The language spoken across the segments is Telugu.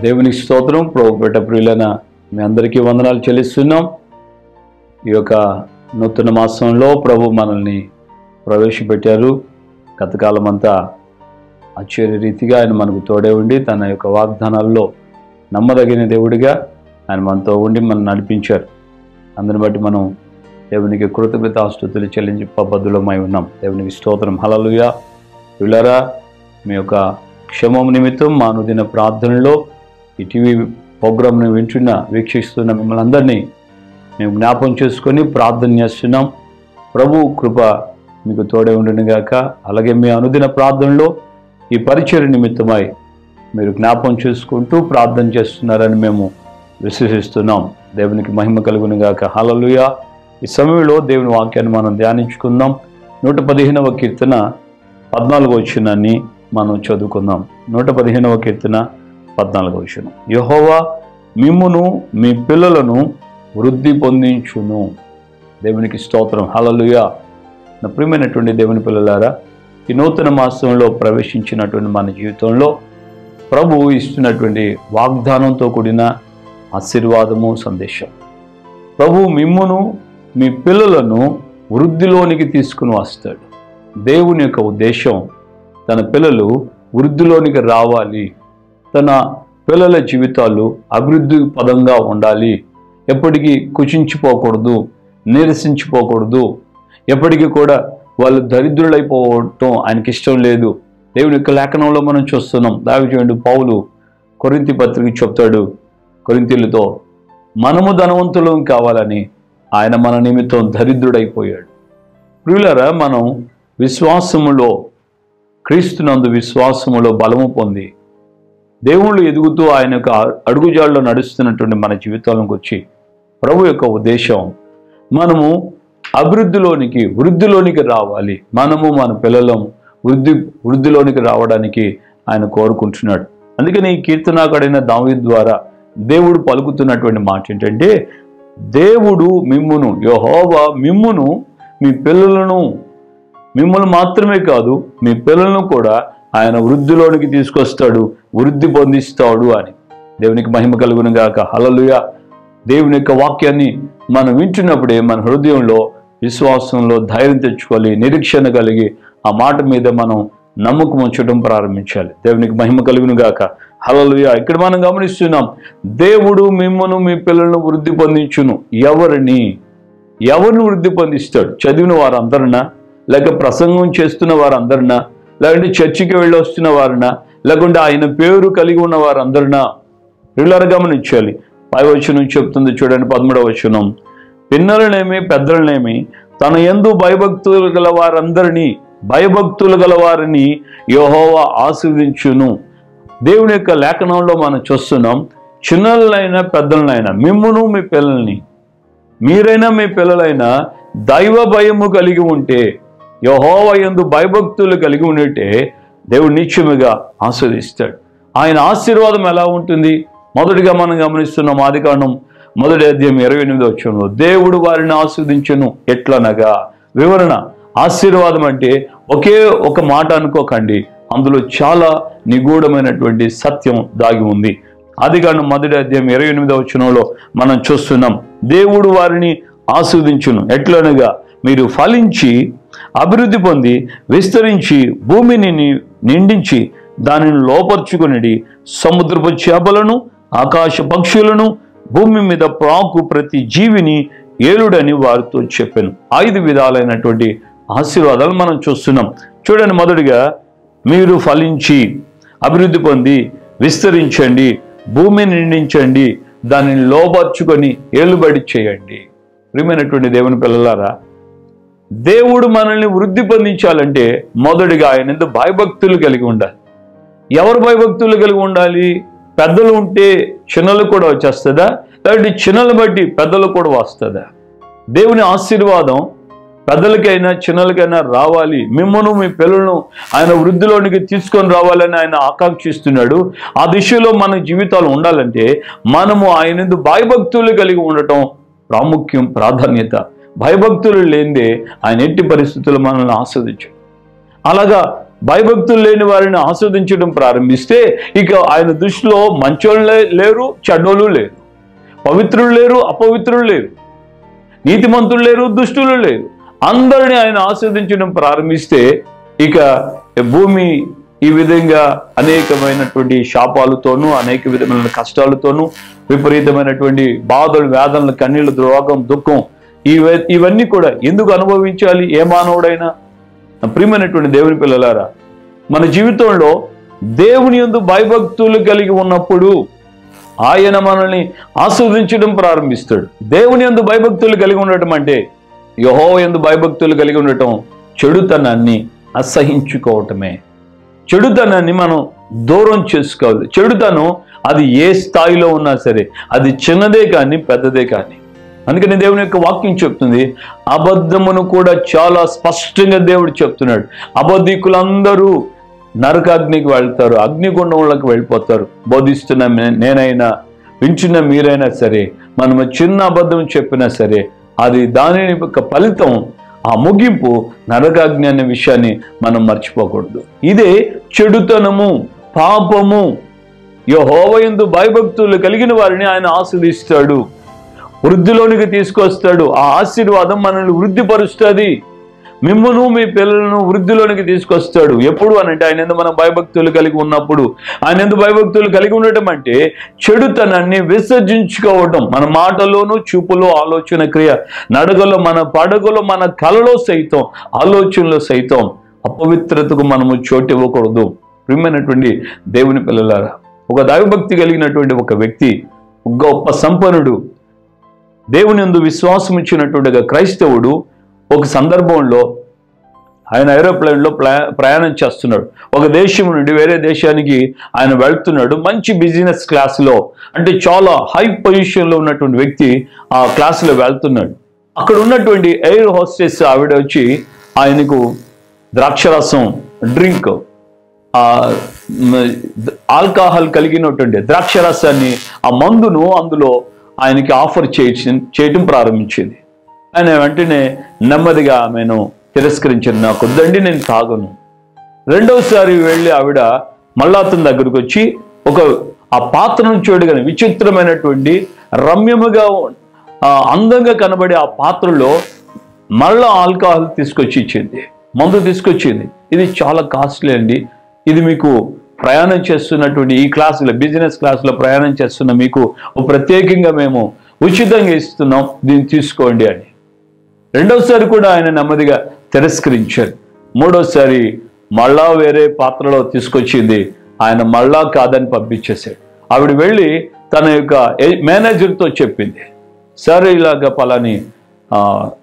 దేవునికి స్తోత్రం ప్రభు పెట్ట ప్రియులైన మీ అందరికీ వందనాలు చెల్లిస్తున్నాం ఈ యొక్క నూతన మాసంలో ప్రభు మనల్ని ప్రవేశపెట్టారు గతకాలం అంతా ఆశ్చర్య రీతిగా ఆయన మనకు తోడే ఉండి తన యొక్క వాగ్దానాల్లో నమ్మదగిన దేవుడిగా ఆయన మనతో ఉండి మనం నడిపించారు అందుని బట్టి మనం దేవునికి కృతజ్ఞత ఆస్తుతులు చెల్లించి పద్ధతులమై ఉన్నాం దేవునికి స్తోత్రం హలలుయా పిల్లరా మీ యొక్క క్షమం నిమిత్తం మా అనుదిన ప్రార్థనలో ఈ టీవీ ప్రోగ్రామ్ని వింటున్న వీక్షిస్తున్న మిమ్మల్ని అందరినీ మేము జ్ఞాపం చేసుకొని ప్రార్థన చేస్తున్నాం ప్రభు కృప మీకు తోడే ఉండును గాక అలాగే మీ అనుదిన ప్రార్థనలో ఈ పరిచయ నిమిత్తమై మీరు జ్ఞాపం చేసుకుంటూ ప్రార్థన చేస్తున్నారని మేము విశ్వసిస్తున్నాం దేవునికి మహిమ కలుగును గాక హలలుయ ఈ సమయంలో దేవుని వాక్యాన్ని మనం ధ్యానించుకుందాం నూట పదిహేనవ కీర్తన పద్నాలుగో వచ్చినాన్ని మనం చదువుకుందాం నూట పదిహేనవ కీర్తన పద్నాలుగో వచ్చిన యహోవా మిమ్మును మీ పిల్లలను వృద్ధి పొందించును దేవునికి స్తోత్రం హలలుయ నా ప్రియమైనటువంటి దేవుని పిల్లలారా ఈ నూతన మాసంలో ప్రవేశించినటువంటి మన జీవితంలో ప్రభు ఇస్తున్నటువంటి వాగ్దానంతో కూడిన ఆశీర్వాదము సందేశం ప్రభు మిమ్మును మీ పిల్లలను వృద్ధిలోనికి తీసుకుని వస్తాడు దేవుని యొక్క ఉద్దేశం తన పిల్లలు వృద్ధిలోనికి రావాలి తన పిల్లల జీవితాలు అభివృద్ధి పదంగా ఉండాలి ఎప్పటికీ కుచించిపోకూడదు నీరసించిపోకూడదు ఎప్పటికీ కూడా వాళ్ళు దరిద్రులైపోవటం ఆయనకి ఇష్టం లేదు దేవుని యొక్క లేఖనంలో మనం చూస్తున్నాం దావిచేయండి పౌలు కొరింతి పత్రిక చెప్తాడు కొరింతీలతో మనము ధనవంతులం కావాలని ఆయన మన నిమిత్తం దరిద్రుడైపోయాడు ప్రియులరా మనం విశ్వాసములో క్రీస్తునందు విశ్వాసములో బలము పొంది దేవుళ్ళు ఎదుగుతూ ఆయన యొక్క అడుగుజాడలో నడుస్తున్నటువంటి మన జీవితాలకు వచ్చి ప్రభు యొక్క ఉద్దేశం మనము అభివృద్ధిలోనికి వృద్ధిలోనికి రావాలి మనము మన పిల్లలం వృద్ధి వృద్ధిలోనికి రావడానికి ఆయన కోరుకుంటున్నాడు అందుకని ఈ కీర్తనాకడైన దావి ద్వారా దేవుడు పలుకుతున్నటువంటి మాట ఏంటంటే దేవుడు మిమ్మును యహోవా మిమ్మును మీ పిల్లలను మిమ్మల్ని మాత్రమే కాదు మీ పిల్లలను కూడా ఆయన వృద్ధిలోనికి తీసుకొస్తాడు వృద్ధి పొందిస్తాడు అని దేవునికి మహిమ కలుగును గాక హలలుయ దేవుని యొక్క వాక్యాన్ని మనం వింటున్నప్పుడే మన హృదయంలో విశ్వాసంలో ధైర్యం తెచ్చుకోవాలి నిరీక్షణ కలిగి ఆ మాట మీద మనం నమ్మకం ఉంచడం ప్రారంభించాలి దేవునికి మహిమ కలుగును గాక హలలుయ ఇక్కడ మనం గమనిస్తున్నాం దేవుడు మిమ్మను మీ పిల్లలను వృద్ధి పొందించును ఎవరిని ఎవరిని వృద్ధి పొందిస్తాడు చదివిన వారందరినా లేక ప్రసంగం చేస్తున్న వారందరినా లేకుంటే చర్చికి వెళ్ళి వస్తున్న వారినా లేకుంటే ఆయన పేరు కలిగి ఉన్న వారందరినా పిల్లలు గమనించాలి పై వచనం చెప్తుంది చూడండి పదమూడవ వచనం పిన్నలనేమి పెద్దలనేమి తన ఎందు భయభక్తులు గల వారందరినీ భయభక్తులు గల వారిని యహోవా ఆశీర్వదించును దేవుని యొక్క లేఖనంలో మనం చూస్తున్నాం చిన్నలైనా పెద్దలనైనా మిమ్మును మీ పిల్లల్ని మీరైనా మీ పిల్లలైనా దైవ భయము కలిగి ఉంటే యహోవ ఎందు భయభక్తులు కలిగి ఉన్నట్టే దేవుడు నిత్యముగా ఆస్వాదిస్తాడు ఆయన ఆశీర్వాదం ఎలా ఉంటుంది మొదటిగా మనం గమనిస్తున్నాం ఆదికాండం మొదటి అధ్యాయం ఇరవై ఎనిమిది వచ్చంలో దేవుడు వారిని ఆస్వాదించను ఎట్లనగా వివరణ ఆశీర్వాదం అంటే ఒకే ఒక మాట అనుకోకండి అందులో చాలా నిగూఢమైనటువంటి సత్యం దాగి ఉంది ఆదికాండం మొదటి అధ్యాయం ఇరవై ఎనిమిదవ వచనంలో మనం చూస్తున్నాం దేవుడు వారిని ఆస్వాదించును ఎట్లనగా మీరు ఫలించి అభివృద్ధి పొంది విస్తరించి భూమిని ని- నిండించి దానిని లోపర్చుకునిడి సముద్రపు చేపలను ఆకాశ పక్షులను భూమి మీద ప్రాకు ప్రతి జీవిని ఏలుడని వారితో చెప్పాను ఐదు విధాలైనటువంటి ఆశీర్వాదాలు మనం చూస్తున్నాం చూడండి మొదటిగా మీరు ఫలించి అభివృద్ధి పొంది విస్తరించండి భూమిని నిండించండి దానిని లోపర్చుకొని ఏలుబడి చేయండి ప్రియమైనటువంటి దేవుని పిల్లలారా దేవుడు మనల్ని వృద్ధి పొందించాలంటే మొదటిగా ఆయన ఎంత భయభక్తులు కలిగి ఉండాలి ఎవరు భయభక్తులు కలిగి ఉండాలి పెద్దలు ఉంటే చిన్నలు కూడా వచ్చేస్తుందా లేదంటే చిన్నలు బట్టి పెద్దలు కూడా వస్తుందా దేవుని ఆశీర్వాదం పెద్దలకైనా చిన్నలకైనా రావాలి మిమ్మను మీ పిల్లలను ఆయన వృద్ధిలోనికి తీసుకొని రావాలని ఆయన ఆకాంక్షిస్తున్నాడు ఆ దిశలో మన జీవితాలు ఉండాలంటే మనము ఆయన ఎందు భయభక్తులు కలిగి ఉండటం ప్రాముఖ్యం ప్రాధాన్యత భయభక్తులు లేనిదే ఆయన ఎట్టి పరిస్థితులు మనల్ని ఆస్వాదించు అలాగా భయభక్తులు లేని వారిని ఆస్వాదించడం ప్రారంభిస్తే ఇక ఆయన దృష్టిలో మంచోళ్ళు లే- లేరు చెడ్డోళ్ళు లేరు పవిత్రులు లేరు అపవిత్రులు లేరు నీతిమంతులు లేరు దుష్టులు లేరు అందరిని ఆయన ఆస్వాదించడం ప్రారంభిస్తే ఇక భూమి ఈ విధంగా అనేకమైనటువంటి శాపాలతోనూ అనేక విధమైన కష్టాలతోనూ విపరీతమైనటువంటి బాధలు వేదనలు కన్నీళ్ళు రోగం దుఃఖం ఇవ ఇవన్నీ కూడా ఎందుకు అనుభవించాలి ఏ మానవుడైనా నా ప్రియమైనటువంటి దేవుని పిల్లలారా మన జీవితంలో దేవుని యందు భయభక్తులు కలిగి ఉన్నప్పుడు ఆయన మనల్ని ఆస్వాదించడం ప్రారంభిస్తాడు దేవుని యందు భయభక్తులు కలిగి ఉండటం అంటే యహో యందు భయభక్తులు కలిగి ఉండటం చెడుతనాన్ని అసహించుకోవటమే చెడుతనాన్ని మనం దూరం చేసుకోవాలి చెడుతనం అది ఏ స్థాయిలో ఉన్నా సరే అది చిన్నదే కానీ పెద్దదే కానీ అందుకని దేవుని యొక్క వాక్యం చెప్తుంది అబద్ధమును కూడా చాలా స్పష్టంగా దేవుడు చెప్తున్నాడు అబద్ధికులందరూ నరకాగ్నికి వెళ్తారు అగ్నిగుండంలోకి వెళ్ళిపోతారు బోధిస్తున్న నే- నేనైనా వింటున్న మీరైనా సరే మనము చిన్న అబద్ధం చెప్పినా సరే అది దాని యొక్క ఫలితం ఆ ముగింపు నరకాగ్ని అనే విషయాన్ని మనం మర్చిపోకూడదు ఇదే చెడుతనము పాపము యహోవయందు భయభక్తులు కలిగిన వారిని ఆయన ఆస్వాదిస్తాడు వృద్ధిలోనికి తీసుకొస్తాడు ఆ ఆశీర్వాదం మనల్ని వృద్ధిపరుస్తుంది మిమ్మును మీ పిల్లలను వృద్ధిలోనికి తీసుకొస్తాడు ఎప్పుడు అని అంటే ఆయన ఎందు మనం భయభక్తులు కలిగి ఉన్నప్పుడు ఆయన ఎందు భయభక్తులు కలిగి ఉండటం అంటే చెడుతనాన్ని విసర్జించుకోవటం మన మాటలోను చూపులో ఆలోచన క్రియ నడగలో మన పడగలో మన కలలో సైతం ఆలోచనలో సైతం అపవిత్రతకు మనము చోటు ఇవ్వకూడదు ప్రియమైనటువంటి దేవుని పిల్లలారా ఒక దైవభక్తి కలిగినటువంటి ఒక వ్యక్తి ఒక గొప్ప సంపన్నుడు దేవుని యందు విశ్వాసం ఇచ్చినటువంటి ఒక క్రైస్తవుడు ఒక సందర్భంలో ఆయన ఏరోప్లేన్లో ప్లా- ప్రయాణం చేస్తున్నాడు ఒక దేశం నుండి వేరే దేశానికి ఆయన వెళ్తున్నాడు మంచి బిజినెస్ క్లాస్లో అంటే చాలా హై పొజిషన్లో ఉన్నటువంటి వ్యక్తి ఆ క్లాసులో వెళ్తున్నాడు అక్కడ ఉన్నటువంటి ఎయిర్ హోస్టెస్ ఆవిడ వచ్చి ఆయనకు ద్రాక్షరసం డ్రింక్ ఆ మ్, ఆల్కహాల్ కలిగినటువంటి ద్రాక్షరసాన్ని ఆ మందును అందులో ఆయనకి ఆఫర్ చేయడం చేయటం ప్రారంభించింది ఆయన వెంటనే నెమ్మదిగా ఆమెను తిరస్కరించింది నాకు వద్దండి నేను తాగను రెండవసారి వెళ్ళి ఆవిడ మళ్ళా అతని దగ్గరకు వచ్చి ఒక ఆ పాత్రను చూడగానే విచిత్రమైనటువంటి రమ్యముగా ఆ, అందంగా కనబడే ఆ పాత్రలో మళ్ళా ఆల్కహాల్ తీసుకొచ్చి ఇచ్చింది మందు తీసుకొచ్చింది ఇది చాలా కాస్ట్లీ అండి ఇది మీకు ప్రయాణం చేస్తున్నటువంటి ఈ క్లాసులో బిజినెస్ క్లాసులో ప్రయాణం చేస్తున్న మీకు ఓ ప్రత్యేకంగా మేము ఉచితంగా ఇస్తున్నాం దీన్ని తీసుకోండి అని రెండవసారి కూడా ఆయన నెమ్మదిగా తిరస్కరించారు మూడోసారి మళ్ళా వేరే పాత్రలో తీసుకొచ్చింది ఆయన మళ్ళా కాదని పంపించేశాడు ఆవిడ వెళ్ళి తన యొక్క ఏ- మేనేజర్తో చెప్పింది సార్ ఇలాగ పలాని ఆ,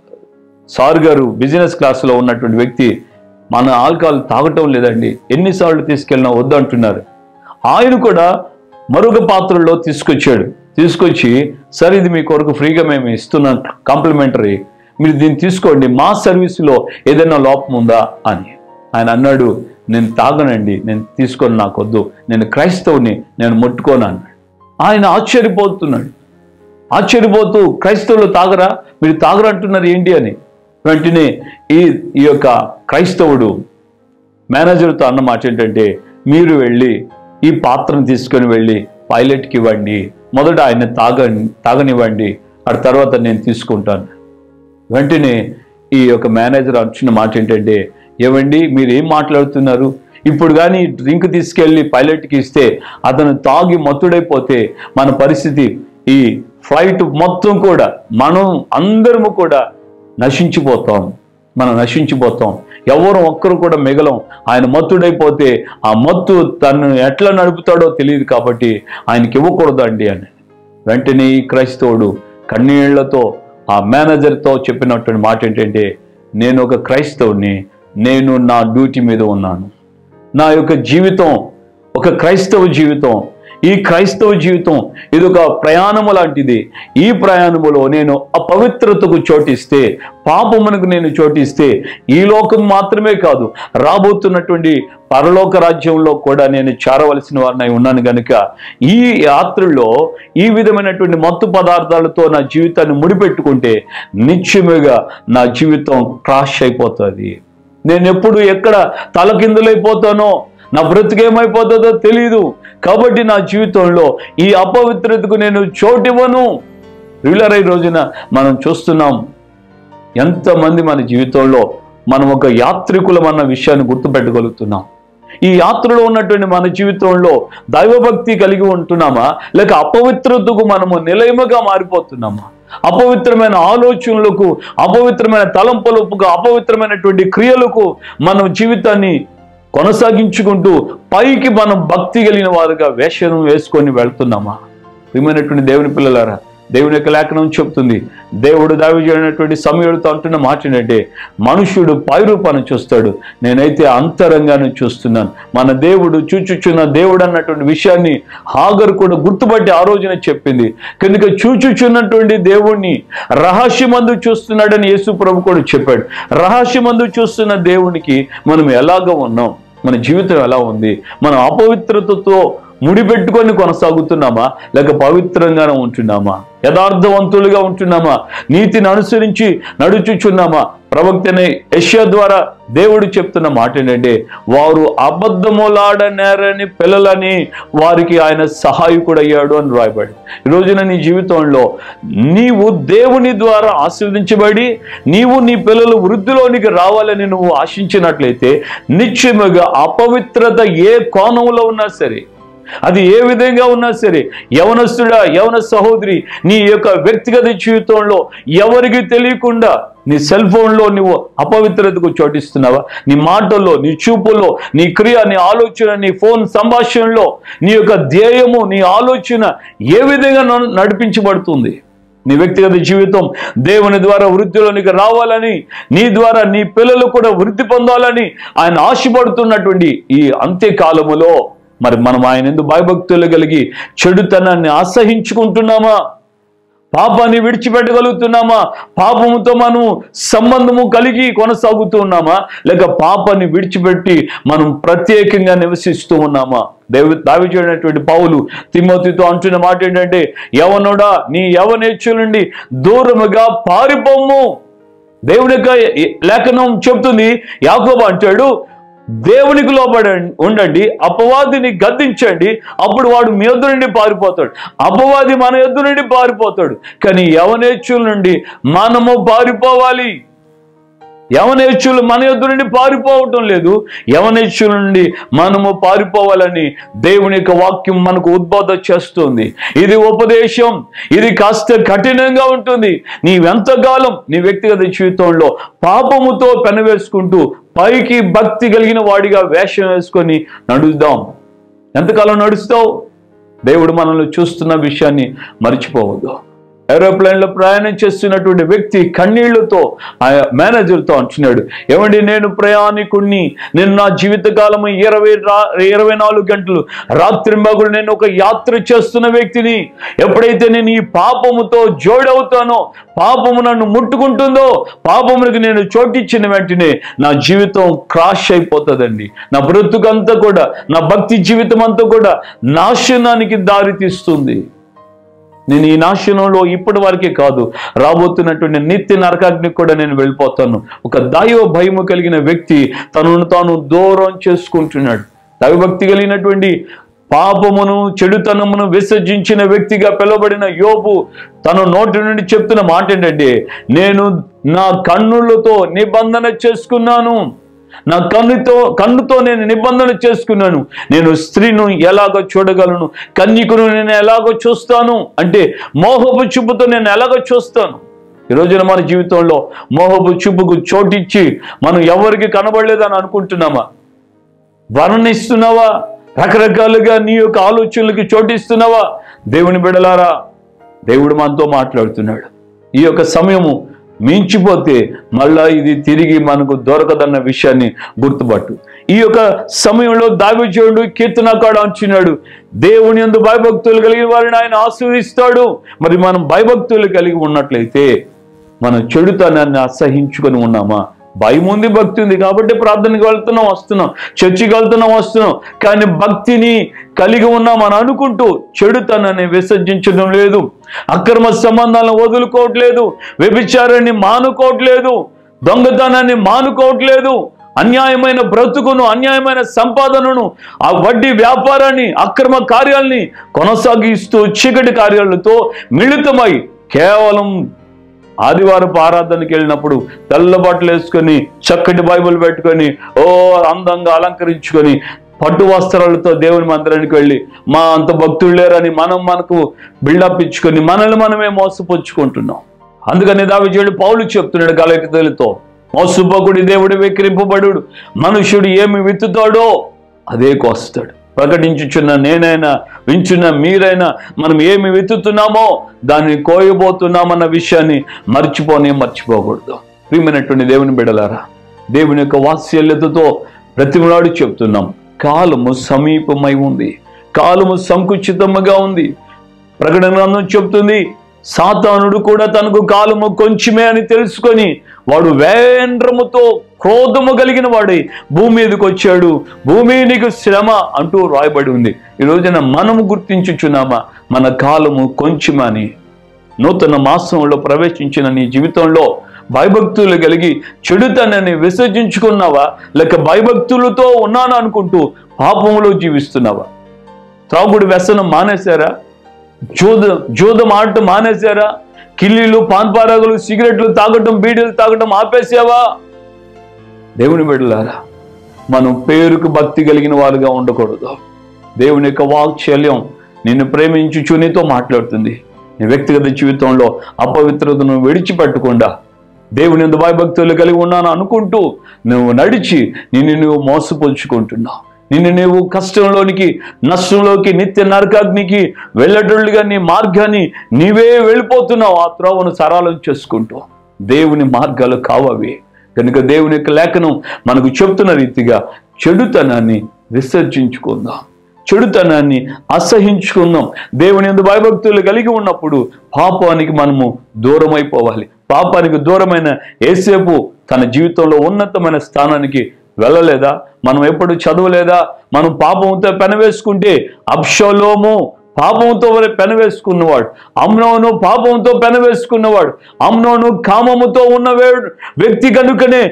సార్ గారు బిజినెస్ క్లాస్లో ఉన్నటువంటి వ్యక్తి మన ఆల్కహాల్ తాగటం లేదండి ఎన్నిసార్లు తీసుకెళ్ళినా వద్దంటున్నారు ఆయన కూడా మరొక పాత్రలో తీసుకొచ్చాడు తీసుకొచ్చి సార్ ఇది మీ కొరకు ఫ్రీగా మేము ఇస్తున్నాం కాంప్లిమెంటరీ మీరు దీన్ని తీసుకోండి మా సర్వీసులో ఏదైనా లోపం ఉందా అని ఆయన అన్నాడు నేను తాగనండి నేను తీసుకొని నాకు వద్దు నేను క్రైస్తవుని నేను ముట్టుకోను అన్నాడు ఆయన ఆశ్చర్యపోతున్నాడు ఆశ్చర్యపోతూ క్రైస్తవులు తాగరా మీరు తాగరా అంటున్నారు ఏంటి అని వెంటనే ఈ ఈ యొక్క క్రైస్తవుడు మేనేజర్తో అన్న మాట ఏంటంటే మీరు వెళ్ళి ఈ పాత్రను తీసుకొని వెళ్ళి పైలట్కి ఇవ్వండి మొదట ఆయన తాగ తాగనివ్వండి ఆ తర్వాత నేను తీసుకుంటాను వెంటనే ఈ యొక్క మేనేజర్ వచ్చిన మాట ఏంటంటే ఏమండి మీరు ఏం మాట్లాడుతున్నారు ఇప్పుడు కానీ డ్రింక్ తీసుకెళ్ళి పైలట్కి ఇస్తే అతను తాగి మత్తుడైపోతే మన పరిస్థితి ఈ ఫ్లైట్ మొత్తం కూడా మనం అందరము కూడా నశించిపోతాం మనం నశించిపోతాం ఎవరు ఒక్కరు కూడా మిగలం ఆయన మత్తుడైపోతే ఆ మత్తు తను ఎట్లా నడుపుతాడో తెలియదు కాబట్టి ఆయనకి ఇవ్వకూడదు అండి అని వెంటనే ఈ క్రైస్తవుడు కన్నీళ్లతో ఆ మేనేజర్తో చెప్పినటువంటి మాట ఏంటంటే నేను ఒక క్రైస్తవుని నేను నా డ్యూటీ మీద ఉన్నాను నా యొక్క జీవితం ఒక క్రైస్తవ జీవితం ఈ క్రైస్తవ జీవితం ఇది ఒక ప్రయాణము లాంటిది ఈ ప్రయాణములో నేను అపవిత్రతకు చోటిస్తే పాపమునకు నేను చోటిస్తే ఈ లోకం మాత్రమే కాదు రాబోతున్నటువంటి పరలోక రాజ్యంలో కూడా నేను చేరవలసిన వారినై ఉన్నాను గనుక ఈ యాత్రలో ఈ విధమైనటువంటి మత్తు పదార్థాలతో నా జీవితాన్ని ముడిపెట్టుకుంటే నిత్యముగా నా జీవితం క్రాష్ అయిపోతుంది నేను ఎప్పుడు ఎక్కడ తలకిందులైపోతానో నా బ్రతుకేమైపోతుందో తెలియదు కాబట్టి నా జీవితంలో ఈ అపవిత్రతకు నేను చోటివ్వను రిలర్ ఈ రోజున మనం చూస్తున్నాం ఎంతమంది మన జీవితంలో మనం ఒక యాత్రికులం అన్న విషయాన్ని గుర్తుపెట్టగలుగుతున్నాం ఈ యాత్రలో ఉన్నటువంటి మన జీవితంలో దైవభక్తి కలిగి ఉంటున్నామా లేక అపవిత్రతకు మనము నిలయముగా మారిపోతున్నామా అపవిత్రమైన ఆలోచనలకు అపవిత్రమైన తలంపులకు అపవిత్రమైనటువంటి క్రియలకు మనం జీవితాన్ని కొనసాగించుకుంటూ పైకి మనం భక్తి కలిగిన వారుగా వేషం వేసుకొని వెళ్తున్నామా ప్రియమైనటువంటి దేవుని పిల్లలారా దేవుని యొక్క లేఖనం చెప్తుంది దేవుడు దావి చేయనటువంటి సమయంతో అంటున్న మాట ఏంటంటే మనుష్యుడు పైరూపాన్ని చూస్తాడు నేనైతే అంతరంగాను చూస్తున్నాను మన దేవుడు చూచుచున్న దేవుడు అన్నటువంటి విషయాన్ని హాగర్ కూడా గుర్తుపట్టి ఆ రోజున చెప్పింది కనుక చూచుచున్నటువంటి దేవుణ్ణి రహస్యమందు చూస్తున్నాడని యేసు ప్రభు కూడా చెప్పాడు రహస్యమందు చూస్తున్న దేవునికి మనం ఎలాగ ఉన్నాం మన జీవితం ఎలా ఉంది మనం అపవిత్రతతో ముడిపెట్టుకొని కొనసాగుతున్నామా లేక పవిత్రంగానే ఉంటున్నామా యథార్థవంతులుగా ఉంటున్నామా నీతిని అనుసరించి నడుచుచున్నామా ప్రవక్తనే యశ్య ద్వారా దేవుడు చెప్తున్న మాట ఏంటంటే వారు అబద్ధములాడనేరని పిల్లలని వారికి ఆయన సహాయకుడయ్యాడు అని రాయబడి ఈ రోజున నీ జీవితంలో నీవు దేవుని ద్వారా ఆశీర్వదించబడి నీవు నీ పిల్లలు వృద్ధిలోనికి రావాలని నువ్వు ఆశించినట్లయితే నిశ్చయముగా అపవిత్రత ఏ కోణంలో ఉన్నా సరే అది ఏ విధంగా ఉన్నా సరే యవనస్తుడా యవన సహోదరి నీ యొక్క వ్యక్తిగత జీవితంలో ఎవరికి తెలియకుండా నీ సెల్ ఫోన్లో నువ్వు అపవిత్రతకు చోటిస్తున్నావా నీ మాటల్లో నీ చూపుల్లో నీ క్రియ నీ ఆలోచన నీ ఫోన్ సంభాషణలో నీ యొక్క ధ్యేయము నీ ఆలోచన ఏ విధంగా నడు- నడిపించబడుతుంది నీ వ్యక్తిగత జీవితం దేవుని ద్వారా వృద్ధిలోనికి రావాలని నీ ద్వారా నీ పిల్లలు కూడా వృద్ధి పొందాలని ఆయన ఆశపడుతున్నటువంటి ఈ అంత్యకాలములో మరి మనం ఆయన ఎందుకు భయభక్తులు కలిగి చెడుతనాన్ని అసహించుకుంటున్నామా పాపాన్ని విడిచిపెట్టగలుగుతున్నామా పాపముతో మనం సంబంధము కలిగి కొనసాగుతున్నామా లేక పాపాన్ని విడిచిపెట్టి మనం ప్రత్యేకంగా నివసిస్తూ ఉన్నామా దేవు దావి చేయనటువంటి పౌలు తిమోతితో అంటున్న మాట ఏంటంటే యవనుడా నీ యవనేచ్చుల నుండి దూరముగా పారిపోము దేవుని యొక్క లేఖనం చెప్తుంది యాకోబు అంటాడు దేవునికి లోబడి ఉండండి అపవాదిని గద్దించండి అప్పుడు వాడు మీ ఎద్దు నుండి పారిపోతాడు అపవాది మన ఎద్దు నుండి పారిపోతాడు కానీ యవనేచ్చుల నుండి మనము పారిపోవాలి యవనేచ్చులు మన యొద్ద నుండి పారిపోవటం లేదు యవనేచ్చుల నుండి మనము పారిపోవాలని దేవుని యొక్క వాక్యం మనకు ఉద్బోధ చేస్తుంది ఇది ఉపదేశం ఇది కాస్త కఠినంగా ఉంటుంది నీవెంతకాలం నీ వ్యక్తిగత జీవితంలో పాపముతో పెనవేసుకుంటూ పైకి భక్తి కలిగిన వాడిగా వేషం వేసుకొని నడుద్దాం ఎంతకాలం నడుస్తావు దేవుడు మనల్ని చూస్తున్న విషయాన్ని మర్చిపోవద్దు ఏరోప్లేన్లో ప్రయాణం చేస్తున్నటువంటి వ్యక్తి కన్నీళ్లతో ఆ మేనేజర్తో అంటున్నాడు ఏమండి నేను ప్రయాణికుణ్ణి నేను నా జీవితకాలము ఇరవై రా ఇరవై నాలుగు గంటలు రాత్రి మగులు నేను ఒక యాత్ర చేస్తున్న వ్యక్తిని ఎప్పుడైతే నేను ఈ పాపముతో జోడవుతానో పాపము నన్ను ముట్టుకుంటుందో పాపములకు నేను చోటిచ్చిన వెంటనే నా జీవితం క్రాష్ అయిపోతుందండి నా బ్రతుకంతా కూడా నా భక్తి జీవితం అంతా కూడా నాశనానికి దారి తీస్తుంది నేను ఈ నాశనంలో ఇప్పటి వరకే కాదు రాబోతున్నటువంటి నిత్య నరకాగ్నికి కూడా నేను వెళ్ళిపోతాను ఒక దైవ భయము కలిగిన వ్యక్తి తనను తాను దూరం చేసుకుంటున్నాడు దైవభక్తి కలిగినటువంటి పాపమును చెడుతనమును విసర్జించిన వ్యక్తిగా పిలువబడిన యోబు తన నోటి నుండి చెప్తున్న మాట ఏంటంటే నేను నా కన్నులతో నిబంధన చేసుకున్నాను నా కన్నుతో కన్నుతో నేను నిబంధన చేసుకున్నాను నేను స్త్రీను ఎలాగో చూడగలను కన్యకును నేను ఎలాగో చూస్తాను అంటే మోహపు చూపుతో నేను ఎలాగో చూస్తాను ఈ రోజున మన జీవితంలో మోహపు చూపుకు చోటిచ్చి మనం ఎవరికి కనబడలేదని అనుకుంటున్నామా వర్ణిస్తున్నావా రకరకాలుగా నీ యొక్క ఆలోచనలకి చోటిస్తున్నావా దేవుని బిడలారా దేవుడు మనతో మాట్లాడుతున్నాడు ఈ యొక్క సమయము మించిపోతే మళ్ళా ఇది తిరిగి మనకు దొరకదన్న విషయాన్ని గుర్తుపట్టు ఈ యొక్క సమయంలో దావిచేయుడు కీర్తనకాడు అంచున్నాడు దేవుని ఎందు భయభక్తులు కలిగిన వారిని ఆయన ఆశీర్వదిస్తాడు మరి మనం భయభక్తులు కలిగి ఉన్నట్లయితే మనం చెడుతనాన్ని అసహించుకొని ఉన్నామా భయం ఉంది భక్తి ఉంది కాబట్టి ప్రార్థనకి వెళ్తున్నాం వస్తున్నాం చర్చికి వెళ్తున్నాం వస్తున్నాం కానీ భక్తిని కలిగి ఉన్నామని అనుకుంటూ చెడుతనాన్ని విసర్జించడం లేదు అక్రమ సంబంధాలను వదులుకోవట్లేదు వ్యభిచారాన్ని మానుకోవట్లేదు దొంగతనాన్ని మానుకోవట్లేదు అన్యాయమైన బ్రతుకును అన్యాయమైన సంపాదనను ఆ వడ్డీ వ్యాపారాన్ని అక్రమ కార్యాల్ని కొనసాగిస్తూ చీకటి కార్యాలతో మిళితమై కేవలం ఆదివారపు ఆరాధనకి వెళ్ళినప్పుడు తెల్ల బట్టలు వేసుకొని చక్కటి బైబిల్ పెట్టుకొని ఓ అందంగా అలంకరించుకొని పట్టు వస్త్రాలతో దేవుని మందిరానికి వెళ్ళి మా అంత భక్తులు లేరని మనం మనకు బిల్డప్ ఇచ్చుకొని మనల్ని మనమే మోసపుచ్చుకుంటున్నాం అందుకని దావిజేయుడు పౌలు చెప్తున్నాడు గలకితలతో మోసపోకుడి దేవుడు వెక్కిరింపబడు మనుషుడు ఏమి విత్తుతాడో అదే కోస్తాడు ప్రకటించుచున్న నేనైనా వించున్న మీరైనా మనం ఏమి విత్తుతున్నామో దాన్ని కోయబోతున్నామన్న విషయాన్ని మర్చిపోనే మర్చిపోకూడదు ప్రియమైనటువంటి దేవుని బిడలారా దేవుని యొక్క వాత్సల్యతతో ప్రతిమలాడు చెప్తున్నాం కాలము సమీపమై ఉంది కాలము సంకుచితముగా ఉంది ప్రకటన గ్రంథం చెప్తుంది సాతానుడు కూడా తనకు కాలము కొంచెమే అని తెలుసుకొని వాడు వేంద్రముతో క్రోధము కలిగిన వాడై భూమి మీదకి వచ్చాడు భూమి నీకు శ్రమ అంటూ రాయబడి ఉంది ఈ రోజున మనము గుర్తించుచున్నామా మన కాలము కొంచెమని నూతన మాసంలో ప్రవేశించిన నీ జీవితంలో భయభక్తులు కలిగి చెడుతనని విసర్జించుకున్నావా లేక భయభక్తులతో ఉన్నాను అనుకుంటూ పాపంలో జీవిస్తున్నావా త్రాగుడు వ్యసనం మానేశారా జూద జూదం ఆడటం మానేశారా కిల్లీలు పాన్పారాగులు సిగరెట్లు తాగటం బీడీలు తాగటం ఆపేసావా దేవుని బిడ్డలారా మనం పేరుకు భక్తి కలిగిన వారుగా ఉండకూడదు దేవుని యొక్క వాక్శల్యం నిన్ను ప్రేమించుచు నీతో మాట్లాడుతుంది నీ వ్యక్తిగత జీవితంలో అపవిత్రతను విడిచిపెట్టకుండా దేవుని ఎందు భయభక్తులు కలిగి ఉన్నాను అనుకుంటూ నువ్వు నడిచి నిన్ను నువ్వు మోసపుచ్చుకుంటున్నావు నిన్ను నీవు కష్టంలోనికి నష్టంలోకి నిత్య నరకాగ్నికి వెళ్ళటోళ్ళుగా నీ మార్గాన్ని నీవే వెళ్ళిపోతున్నావు ఆ త్రోవను సరళం చేసుకుంటూ దేవుని మార్గాలు కావవి కనుక దేవుని యొక్క లేఖనం మనకు చెప్తున్న రీతిగా చెడుతనాన్ని విసర్జించుకుందాం చెడుతనాన్ని అసహించుకుందాం దేవుని ఎందు భయభక్తులు కలిగి ఉన్నప్పుడు పాపానికి మనము దూరం అయిపోవాలి పాపానికి దూరమైన ఏసేపు తన జీవితంలో ఉన్నతమైన స్థానానికి వెళ్ళలేదా మనం ఎప్పుడు చదవలేదా మనం పాపంతో పెనవేసుకుంటే అప్షలోము పాపంతో పెనవేసుకున్నవాడు అమ్నోను పాపంతో పెనవేసుకున్నవాడు అమ్నోను కామముతో ఉన్న వే- వ్యక్తి కనుకనే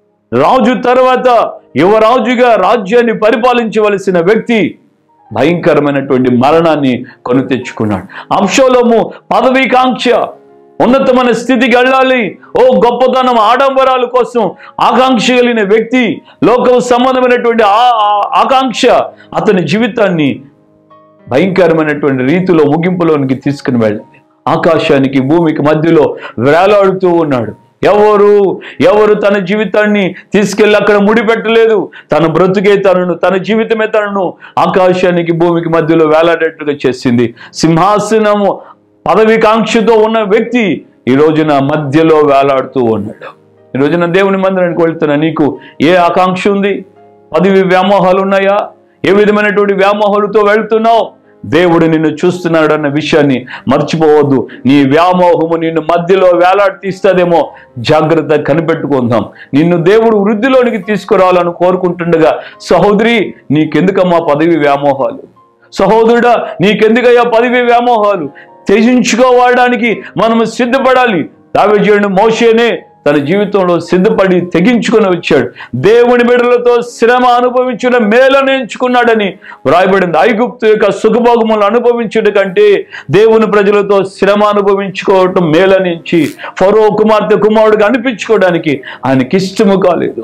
రాజు తర్వాత యువరాజుగా రాజ్యాన్ని పరిపాలించవలసిన వ్యక్తి భయంకరమైనటువంటి మరణాన్ని కొని తెచ్చుకున్నాడు అంశంలోము పదవీకాంక్ష ఉన్నతమైన స్థితికి వెళ్ళాలి ఓ గొప్పతనం ఆడంబరాల కోసం ఆకాంక్ష కలిగిన వ్యక్తి లోకం సంబంధమైనటువంటి ఆ ఆ- ఆకాంక్ష అతని జీవితాన్ని భయంకరమైనటువంటి రీతిలో ముగింపులోనికి తీసుకుని వెళ్ళింది ఆకాశానికి భూమికి మధ్యలో వేలాడుతూ ఉన్నాడు ఎవరు ఎవరు తన జీవితాన్ని తీసుకెళ్ళి అక్కడ ముడిపెట్టలేదు తన బ్రతుకే తనను తన జీవితమే తనను ఆకాశానికి భూమికి మధ్యలో వేలాడేట్టుగా చేసింది సింహాసనము పదవికాంక్షతో ఉన్న వ్యక్తి ఈ రోజున మధ్యలో వేలాడుతూ ఉన్నాడు ఈ రోజున దేవుని మందిరానికి వెళ్తున్న నీకు ఏ ఆకాంక్ష ఉంది పదవి వ్యామోహాలు ఉన్నాయా ఏ విధమైనటువంటి వ్యామోహాలతో వెళ్తున్నావు దేవుడు నిన్ను చూస్తున్నాడు అన్న విషయాన్ని మర్చిపోవద్దు నీ వ్యామోహము నిన్ను మధ్యలో వేలాడతీస్తుందేమో జాగ్రత్త కనిపెట్టుకుందాం నిన్ను దేవుడు వృద్ధిలోనికి తీసుకురావాలని కోరుకుంటుండగా సహోదరి నీకెందుకమ్మా పదవి వ్యామోహాలు సహోదరుడా నీకెందుకయ్యా పదవి వ్యామోహాలు త్యజించుకోవడానికి మనము సిద్ధపడాలి దావేజీయుడు మోషేనే తన జీవితంలో సిద్ధపడి తెగించుకొని వచ్చాడు దేవుని బిడ్డలతో శ్రమ అనుభవించిన మేలను ఎంచుకున్నాడని వ్రాయబడింది ఐగుప్తు యొక్క సుఖభోగములు అనుభవించడం కంటే దేవుని ప్రజలతో శ్రమ అనుభవించుకోవటం మేలని ఎంచి ఫరో కుమార్తె కుమారుడిగా అనిపించుకోవడానికి ఆయనకి ఇష్టము కాలేదు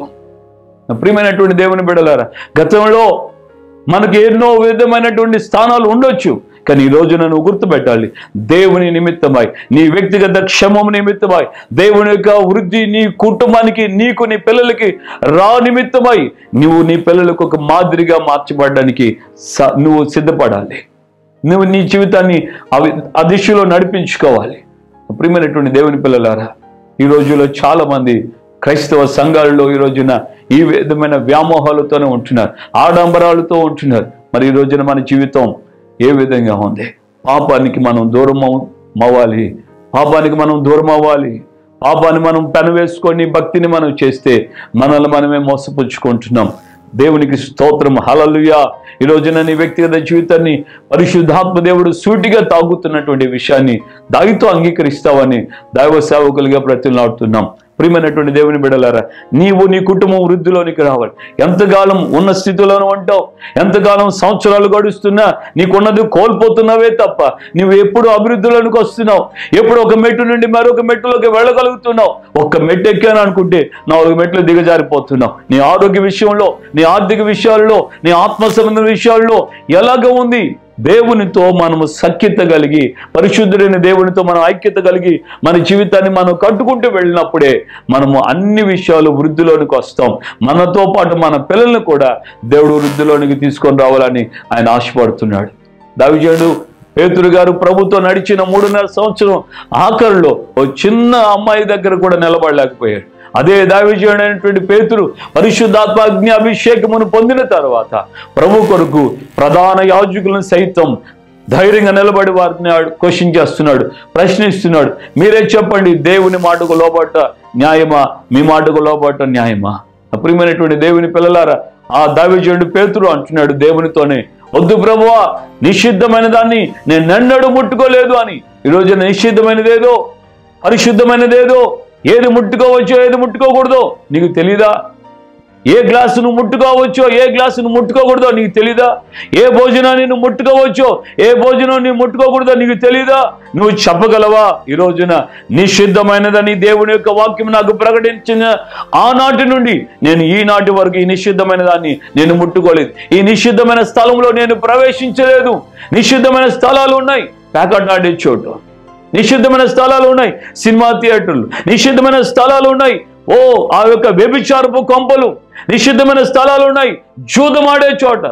నా ప్రియమైనటువంటి దేవుని బిడలారా గతంలో మనకి ఎన్నో విధమైనటువంటి స్థానాలు ఉండొచ్చు కానీ ఈ రోజు నువ్వు గుర్తుపెట్టాలి దేవుని నిమిత్తమై నీ వ్యక్తిగత క్షమం నిమిత్తమై దేవుని యొక్క వృద్ధి నీ కుటుంబానికి నీకు నీ పిల్లలకి రా నిమిత్తమై నువ్వు నీ పిల్లలకు ఒక మాదిరిగా మార్చబడడానికి స- నువ్వు సిద్ధపడాలి నువ్వు నీ జీవితాన్ని అవి ఆ దిశలో నడిపించుకోవాలి ప్రియమైనటువంటి దేవుని పిల్లలారా ఈ రోజుల్లో చాలా మంది క్రైస్తవ సంఘాలలో ఈ రోజున ఈ విధమైన వ్యామోహాలతోనే ఉంటున్నారు ఆడంబరాలతో ఉంటున్నారు మరి ఈ రోజున మన జీవితం ఏ విధంగా ఉంది పాపానికి మనం దూరం అవ్- అవ్వాలి పాపానికి మనం దూరం అవ్వాలి పాపాన్ని మనం పెనవేసుకొని భక్తిని మనం చేస్తే మనల్ని మనమే మోసపుచ్చుకుంటున్నాం దేవునికి స్తోత్రం హలలుయా ఈ రోజున నీ వ్యక్తిగత జీవితాన్ని పరిశుద్ధాత్మ దేవుడు సూటిగా తాగుతున్నటువంటి విషయాన్ని దాగితో అంగీకరిస్తావని దైవ సేవకులుగా ప్రతిలాడుతున్నాం ప్రియమైనటువంటి దేవుని బిడలారా నీవు నీ కుటుంబం వృద్ధిలోనికి రావాలి ఎంతకాలం ఉన్న స్థితిలోనే ఉంటావు ఎంతకాలం సంవత్సరాలు గడుస్తున్నా నీకున్నది కోల్పోతున్నావే తప్ప నువ్వు ఎప్పుడు అభివృద్ధిలోనికి వస్తున్నావు ఎప్పుడు ఒక మెట్టు నుండి మరొక మెట్టులోకి వెళ్ళగలుగుతున్నావు ఒక్క మెట్టు ఎక్కాను అనుకుంటే నాలుగు మెట్లు దిగజారిపోతున్నావు నీ ఆరోగ్య విషయంలో నీ ఆర్థిక విషయాల్లో నీ ఆత్మ సంబంధ విషయాల్లో ఎలాగ ఉంది దేవునితో మనము సఖ్యత కలిగి పరిశుద్ధుడైన దేవునితో మనం ఐక్యత కలిగి మన జీవితాన్ని మనం కట్టుకుంటూ వెళ్ళినప్పుడే మనము అన్ని విషయాలు వృద్ధిలోనికి వస్తాం మనతో పాటు మన పిల్లల్ని కూడా దేవుడు వృద్ధిలోనికి తీసుకొని రావాలని ఆయన ఆశపడుతున్నాడు దావిజేడు పేతురు గారు ప్రభుతో నడిచిన మూడున్నర సంవత్సరం ఆఖరిలో ఓ చిన్న అమ్మాయి దగ్గర కూడా నిలబడలేకపోయాడు అదే దావిజయుడైనటువంటి పేతురు పరిశుద్ధాత్మ అగ్ని అభిషేకమును పొందిన తర్వాత ప్రభు కొరకు ప్రధాన యాజకులను సైతం ధైర్యంగా నిలబడి వారిని క్వశ్చన్ చేస్తున్నాడు ప్రశ్నిస్తున్నాడు మీరే చెప్పండి దేవుని మాటకు లోబట్ట న్యాయమా మీ మాటకు లోబట్ట న్యాయమా అప్రియమైనటువంటి దేవుని పిల్లలారా ఆ దావిజయుడు పేతురు అంటున్నాడు దేవునితోనే వద్దు ప్రభువా నిషిద్ధమైన దాన్ని నేను నెన్నడూ ముట్టుకోలేదు అని ఈరోజు నిషిద్ధమైనదేదో పరిశుద్ధమైనదేదో ఏది ముట్టుకోవచ్చో ఏది ముట్టుకోకూడదో నీకు తెలీదా ఏ గ్లాసును ముట్టుకోవచ్చో ఏ గ్లాసును ముట్టుకోకూడదో నీకు తెలీదా ఏ భోజనాన్ని నువ్వు ముట్టుకోవచ్చో ఏ భోజనం నువ్వు ముట్టుకోకూడదో నీకు తెలీదా నువ్వు చెప్పగలవా ఈ రోజున నిషిద్ధమైనదని దేవుని యొక్క వాక్యం నాకు ప్రకటించిన ఆనాటి నుండి నేను ఈనాటి వరకు ఈ నిషిద్ధమైన దాన్ని నేను ముట్టుకోలేదు ఈ నిషిద్ధమైన స్థలంలో నేను ప్రవేశించలేదు నిషిద్ధమైన స్థలాలు ఉన్నాయి ప్యాకెట్ ఆడే చోటు నిషిద్ధమైన స్థలాలు ఉన్నాయి సినిమా థియేటర్లు నిషిద్ధమైన స్థలాలు ఉన్నాయి ఓ ఆ యొక్క వ్యభిచారపు కొంపలు నిషిద్ధమైన స్థలాలు ఉన్నాయి జూదమాడే చోట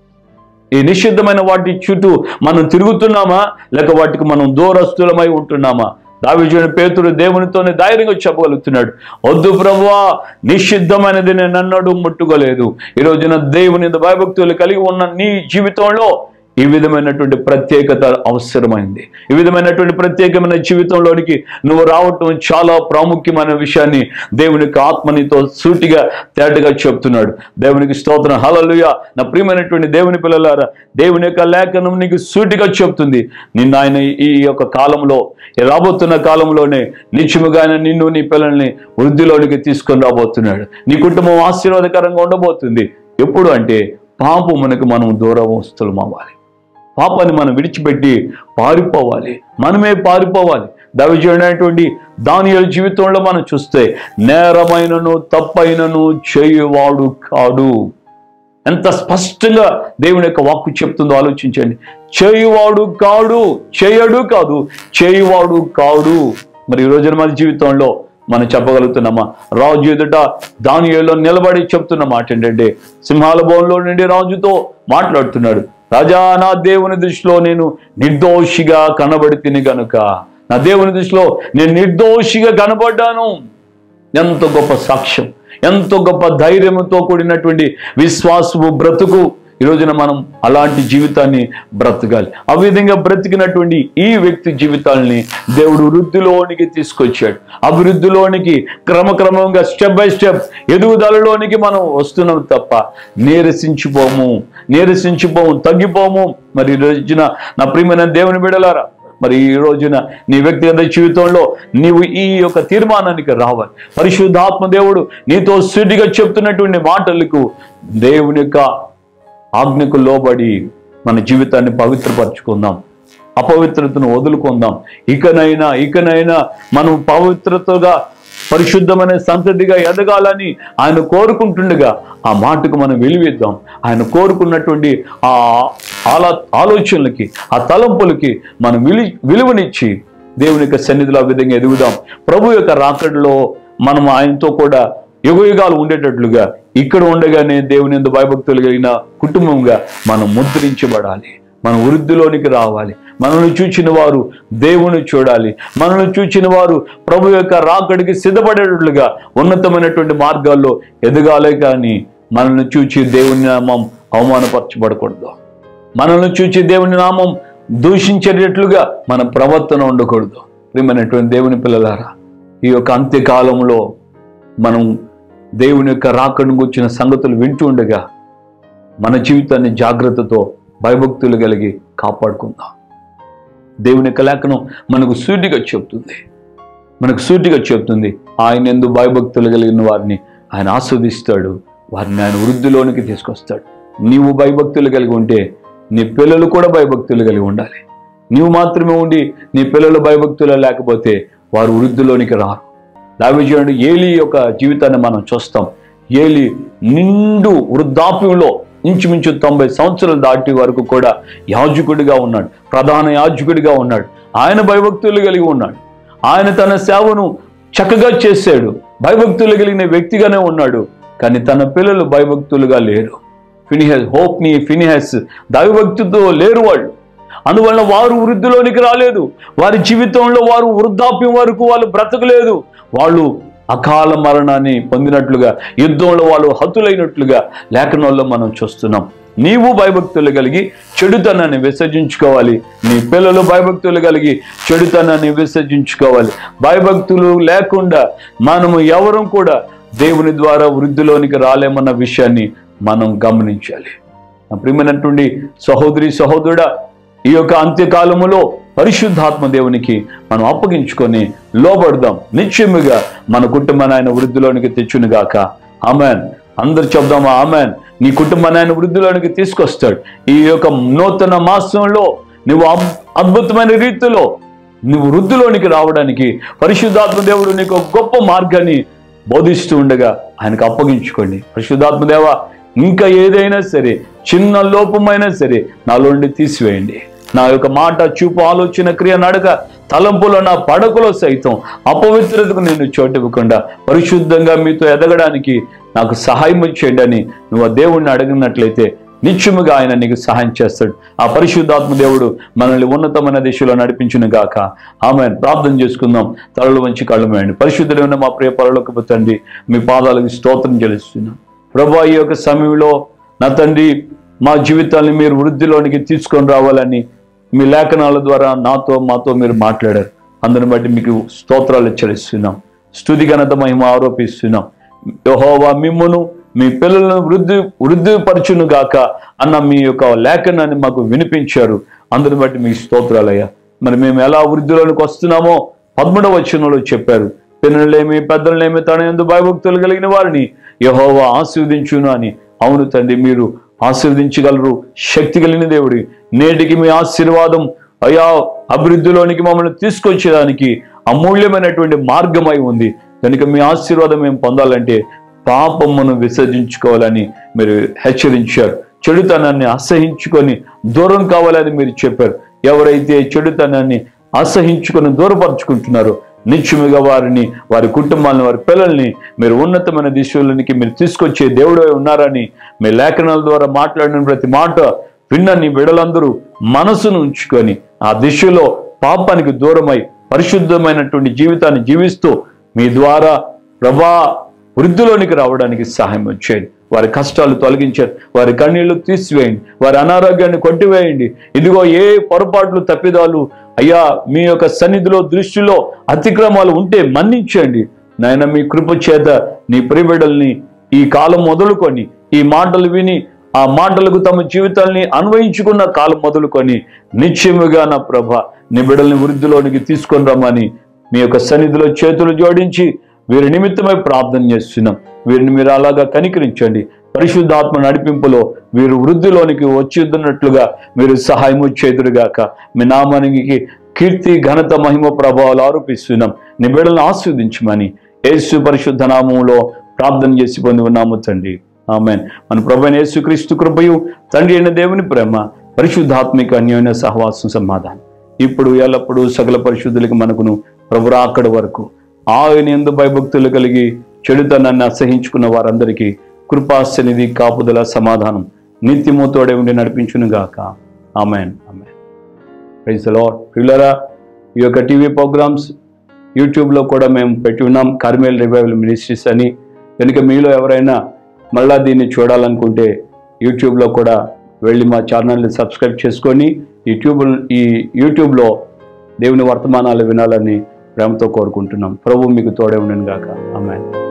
ఈ నిషిద్ధమైన వాటి చుట్టూ మనం తిరుగుతున్నామా లేక వాటికి మనం దూరస్తులమై ఉంటున్నామా దావిజుని పేతుడు దేవునితోనే ధైర్యంగా చెప్పగలుగుతున్నాడు వద్దు ప్రభువా నిషిద్ధమైనది నేను అన్నడు ముట్టుకోలేదు ఈ రోజున దేవుని భయభక్తులు కలిగి ఉన్న నీ జీవితంలో ఈ విధమైనటువంటి ప్రత్యేకత అవసరమైంది ఈ విధమైనటువంటి ప్రత్యేకమైన జీవితంలోనికి నువ్వు రావటం చాలా ప్రాముఖ్యమైన విషయాన్ని దేవునికి ఆత్మనితో సూటిగా తేటగా చెప్తున్నాడు దేవునికి స్తోత్రం హలలుయ నా ప్రియమైనటువంటి దేవుని పిల్లలారా దేవుని యొక్క లేఖనం నీకు సూటిగా చెప్తుంది నిన్న ఆయన ఈ యొక్క కాలంలో ఈ రాబోతున్న కాలంలోనే నిత్యముగా ఆయన నిన్ను నీ పిల్లల్ని వృద్ధిలోనికి తీసుకొని రాబోతున్నాడు నీ కుటుంబం ఆశీర్వాదకరంగా ఉండబోతుంది ఎప్పుడు అంటే పాపమునకు మనం దూరం వస్తులం అవ్వాలి పాపాన్ని మనం విడిచిపెట్టి పారిపోవాలి మనమే పారిపోవాలి దవిజమైనటువంటి దానియల జీవితంలో మనం చూస్తే నేరమైనను తప్పైనను చేయువాడు కాడు ఎంత స్పష్టంగా దేవుని యొక్క వాక్కు చెప్తుందో ఆలోచించండి చేయువాడు కాడు చేయడు కాదు చేయువాడు కాడు మరి ఈ రోజున మన జీవితంలో మనం చెప్పగలుగుతున్నామా రాజు ఎదుట దానిలో నిలబడి చెప్తున్న మాట ఏంటంటే సింహాల భవన్లో నుండి రాజుతో మాట్లాడుతున్నాడు రాజా నా దేవుని దృష్టిలో నేను నిర్దోషిగా కనబడి తిని గనుక నా దేవుని దృష్టిలో నేను నిర్దోషిగా కనబడ్డాను ఎంత గొప్ప సాక్ష్యం ఎంతో గొప్ప ధైర్యంతో కూడినటువంటి విశ్వాసము బ్రతుకు ఈ రోజున మనం అలాంటి జీవితాన్ని బ్రతకాలి ఆ విధంగా బ్రతికినటువంటి ఈ వ్యక్తి జీవితాల్ని దేవుడు వృద్ధిలోనికి తీసుకొచ్చాడు అభివృద్ధిలోనికి క్రమక్రమంగా స్టెప్ బై స్టెప్ ఎదుగుదలలోనికి మనం వస్తున్నాం తప్ప నీరసించిపోము నీరసించిపోము తగ్గిపోము మరి ఈ రోజున నా ప్రియమైన దేవుని బిడలారా మరి ఈ రోజున నీ వ్యక్తిగత జీవితంలో నీవు ఈ యొక్క తీర్మానానికి రావాలి పరిశుద్ధాత్మ దేవుడు నీతో సుడిగా చెప్తున్నటువంటి మాటలకు దేవుని యొక్క ఆజ్ఞకు లోబడి మన జీవితాన్ని పవిత్రపరచుకుందాం అపవిత్రతను వదులుకుందాం ఇకనైనా ఇకనైనా మనం పవిత్రతగా పరిశుద్ధమైన సంతతిగా ఎదగాలని ఆయన కోరుకుంటుండగా ఆ మాటకు మనం విలువిద్దాం ఆయన కోరుకున్నటువంటి ఆ ఆలా ఆలోచనలకి ఆ తలంపులకి మనం విలు విలువనిచ్చి దేవుని యొక్క సన్నిధిలో ఆ విధంగా ఎదుగుదాం ప్రభు యొక్క రాకడలో మనం ఆయనతో కూడా యుగయుగాలు ఉండేటట్లుగా ఇక్కడ ఉండగానే దేవుని ఎందు భయభక్తులు కలిగిన కుటుంబంగా మనం ముద్రించబడాలి మనం వృద్ధిలోనికి రావాలి మనల్ని చూచిన వారు దేవుని చూడాలి మనల్ని చూచిన వారు ప్రభు యొక్క రాకడికి సిద్ధపడేటట్లుగా ఉన్నతమైనటువంటి మార్గాల్లో ఎదగాలే కానీ మనల్ని చూచి దేవుని నామం అవమానపరచబడకూడదు మనల్ని చూచి దేవుని నామం దూషించేటట్లుగా మన ప్రవర్తన ఉండకూడదు ప్రియమైనటువంటి దేవుని పిల్లలారా ఈ యొక్క అంత్యకాలంలో మనం దేవుని యొక్క రాకడిని గుర్చిన సంగతులు వింటూ ఉండగా మన జీవితాన్ని జాగ్రత్తతో భయభక్తులు కలిగి కాపాడుకుందాం దేవుని యొక్క లేఖనం మనకు సూటిగా చెప్తుంది మనకు సూటిగా చెప్తుంది ఆయన ఎందు భయభక్తులు కలిగిన వారిని ఆయన ఆస్వాదిస్తాడు వారిని ఆయన వృద్ధిలోనికి తీసుకొస్తాడు నీవు భయభక్తులు కలిగి ఉంటే నీ పిల్లలు కూడా భయభక్తులు కలిగి ఉండాలి నీవు మాత్రమే ఉండి నీ పిల్లలు భయభక్తులు లేకపోతే వారు వృద్ధిలోనికి రారు దావిజయుడు ఏలి యొక్క జీవితాన్ని మనం చూస్తాం ఏలి నిండు వృద్ధాప్యంలో ఇంచుమించు తొంభై సంవత్సరాలు దాటి వరకు కూడా యాజకుడిగా ఉన్నాడు ప్రధాన యాజకుడిగా ఉన్నాడు ఆయన భయభక్తులు కలిగి ఉన్నాడు ఆయన తన సేవను చక్కగా చేశాడు భయభక్తులు కలిగిన వ్యక్తిగానే ఉన్నాడు కానీ తన పిల్లలు భయభక్తులుగా లేరు ఫినిహెస్ హోప్ని ఫినిహెస్ దైవభక్తితో లేరు వాళ్ళు అందువలన వారు వృద్ధిలోనికి రాలేదు వారి జీవితంలో వారు వృద్ధాప్యం వరకు వాళ్ళు బ్రతకలేదు వాళ్ళు అకాల మరణాన్ని పొందినట్లుగా యుద్ధంలో వాళ్ళు హతులైనట్లుగా లేఖనంలో మనం చూస్తున్నాం నీవు భయభక్తులు కలిగి చెడుతనాన్ని విసర్జించుకోవాలి నీ పిల్లలు భయభక్తులు కలిగి చెడుతనాన్ని విసర్జించుకోవాలి భయభక్తులు లేకుండా మనము ఎవరు కూడా దేవుని ద్వారా వృద్ధిలోనికి రాలేమన్న విషయాన్ని మనం గమనించాలి నా ప్రియమైనటువంటి సహోదరి సహోదరుడా ఈ యొక్క అంత్యకాలములో పరిశుద్ధాత్మ దేవునికి మనం అప్పగించుకొని లోబడదాం నిశ్చయముగా మన కుటుంబాన్ని ఆయన వృద్ధిలోనికి తెచ్చునుగాక ఆమెన్ అందరు చెప్దామా ఆమెన్ నీ కుటుంబాన్ని ఆయన వృద్ధిలోనికి తీసుకొస్తాడు ఈ యొక్క నూతన మాసంలో నువ్వు అద్- అద్భుతమైన రీతిలో నువ్వు వృద్ధిలోనికి రావడానికి పరిశుద్ధాత్మ దేవుడు నీకు ఒక గొప్ప మార్గాన్ని బోధిస్తూ ఉండగా ఆయనకు అప్పగించుకోండి పరిశుద్ధాత్మ దేవ ఇంకా ఏదైనా సరే చిన్న లోపమైనా సరే నాలో నుండి తీసివేయండి నా యొక్క మాట చూపు ఆలోచన క్రియ నడక తలంపులో నా పడకలో సైతం అపవిత్రతకు నేను చోటు ఇవ్వకుండా పరిశుద్ధంగా మీతో ఎదగడానికి నాకు సహాయం చేయండి అని నువ్వు ఆ దేవుణ్ణి అడిగినట్లయితే నిత్యముగా ఆయన నీకు సహాయం చేస్తాడు ఆ పరిశుద్ధాత్మ దేవుడు మనల్ని ఉన్నతమైన దిశలో నడిపించును గాక ఆమె ప్రార్థన చేసుకుందాం తలలు వంచి కళ్ళు వేయండి పరిశుద్ధులైన మా ప్రియ పరలోకి తండ్రి మీ పాదాలకు స్తోత్రం చెల్లిస్తున్నాం ప్రభా ఈ యొక్క సమయంలో నా తండ్రి మా జీవితాన్ని మీరు వృద్ధిలోనికి తీసుకొని రావాలని మీ లేఖనాల ద్వారా నాతో మాతో మీరు మాట్లాడారు అందుని బట్టి మీకు స్తోత్రాలు చెల్లిస్తున్నాం స్తుతి ఘనత మహిమ ఆరోపిస్తున్నాం యెహోవా మిమ్మును మీ పిల్లలను వృద్ధి వృద్ధిపరచును గాక అన్న మీ యొక్క లేఖనాన్ని మాకు వినిపించారు అందుని బట్టి మీకు స్తోత్రాలయ్యా మరి మేము ఎలా వృద్ధిలోనికి వస్తున్నామో పద్మూడవ వచనంలో చెప్పారు పిల్లలేమి పెద్దలేమి తన ఎందు భయభక్తులు కలిగిన వారిని యహోవా ఆశీర్వదించును అని అవును తండ్రి మీరు ఆశీర్వదించగలరు శక్తి కలిగిన దేవుడి నేటికి మీ ఆశీర్వాదం అయా అభివృద్ధిలోనికి మమ్మల్ని తీసుకొచ్చేదానికి అమూల్యమైనటువంటి మార్గమై ఉంది కనుక మీ ఆశీర్వాదం మేము పొందాలంటే పాపమును విసర్జించుకోవాలని మీరు హెచ్చరించారు చెడుతనాన్ని అసహించుకొని దూరం కావాలని మీరు చెప్పారు ఎవరైతే చెడుతనాన్ని అసహించుకొని దూరపరుచుకుంటున్నారో నిత్యముగా వారిని వారి కుటుంబాలను వారి పిల్లల్ని మీరు ఉన్నతమైన దిశలోనికి మీరు తీసుకొచ్చే దేవుడే ఉన్నారని మీ లేఖనాల ద్వారా మాట్లాడిన ప్రతి మాట విన్న నీ బిడలందరూ మనసును ఉంచుకొని ఆ దిశలో పాపానికి దూరమై పరిశుద్ధమైనటువంటి జీవితాన్ని జీవిస్తూ మీ ద్వారా ప్రభా వృద్ధిలోనికి రావడానికి సహాయం వచ్చేయండి వారి కష్టాలు తొలగించారు వారి కన్నీళ్లు తీసివేయండి వారి అనారోగ్యాన్ని కొట్టివేయండి ఇదిగో ఏ పొరపాట్లు తప్పిదాలు అయ్యా మీ యొక్క సన్నిధిలో దృష్టిలో అతిక్రమాలు ఉంటే మన్నించండి నాయన మీ కృప చేత నీ ప్రియబిడల్ని ఈ కాలం మొదలుకొని ఈ మాటలు విని ఆ మాటలకు తమ జీవితాల్ని అన్వయించుకున్న కాలం మొదలుకొని నిశ్చయముగా నా ప్రభ నీ బిడ్డల్ని వృద్ధిలోనికి తీసుకొని రమ్మని మీ యొక్క సన్నిధిలో చేతులు జోడించి వీరి నిమిత్తమై ప్రార్థన చేస్తున్నాం వీరిని మీరు అలాగా కనికరించండి పరిశుద్ధాత్మ నడిపింపులో వీరు వృద్ధిలోనికి వచ్చినట్లుగా మీరు సహాయము చేదురుగాక మీ నామానికి కీర్తి ఘనత మహిమ ప్రభావాలు ఆరోపిస్తున్నాం నీ బిడ్డలను ఆస్వాదించమని యేసు పరిశుద్ధ నామంలో ప్రార్థన చేసి పొంది ఉన్నాము తండ్రి ఆమెన్ మన ప్రభు అయిన యేసుక్రీస్తు కృపయు తండ్రి అయిన దేవుని ప్రేమ పరిశుద్ధాత్మిక అన్యోన్య సహవాసం సమాధానం ఇప్పుడు ఎల్లప్పుడూ సకల పరిశుద్ధులకి మనకును ప్రభు అక్కడి వరకు ఆయన ఎందు భయభక్తులు కలిగి చెడుతనాన్ని అసహించుకున్న వారందరికీ కృపాశనిధి కాపుదల సమాధానం నిత్యము తోడే ఉండి నడిపించును గాక ఆమెన్ ఆమెన్ ప్రైజ్ లాడ్ పిల్లరా ఈ యొక్క టీవీ ప్రోగ్రామ్స్ యూట్యూబ్లో కూడా మేము పెట్టి ఉన్నాం కార్మేల్ రివైవల్ మినిస్ట్రీస్ అని కనుక మీలో ఎవరైనా మళ్ళా దీన్ని చూడాలనుకుంటే యూట్యూబ్లో కూడా వెళ్ళి మా ఛానల్ని సబ్స్క్రైబ్ చేసుకొని యూట్యూబ్ ఈ యూట్యూబ్లో దేవుని వర్తమానాలు వినాలని ప్రేమతో కోరుకుంటున్నాం ప్రభు మీకు తోడే ఉండను గాక ఆమెన్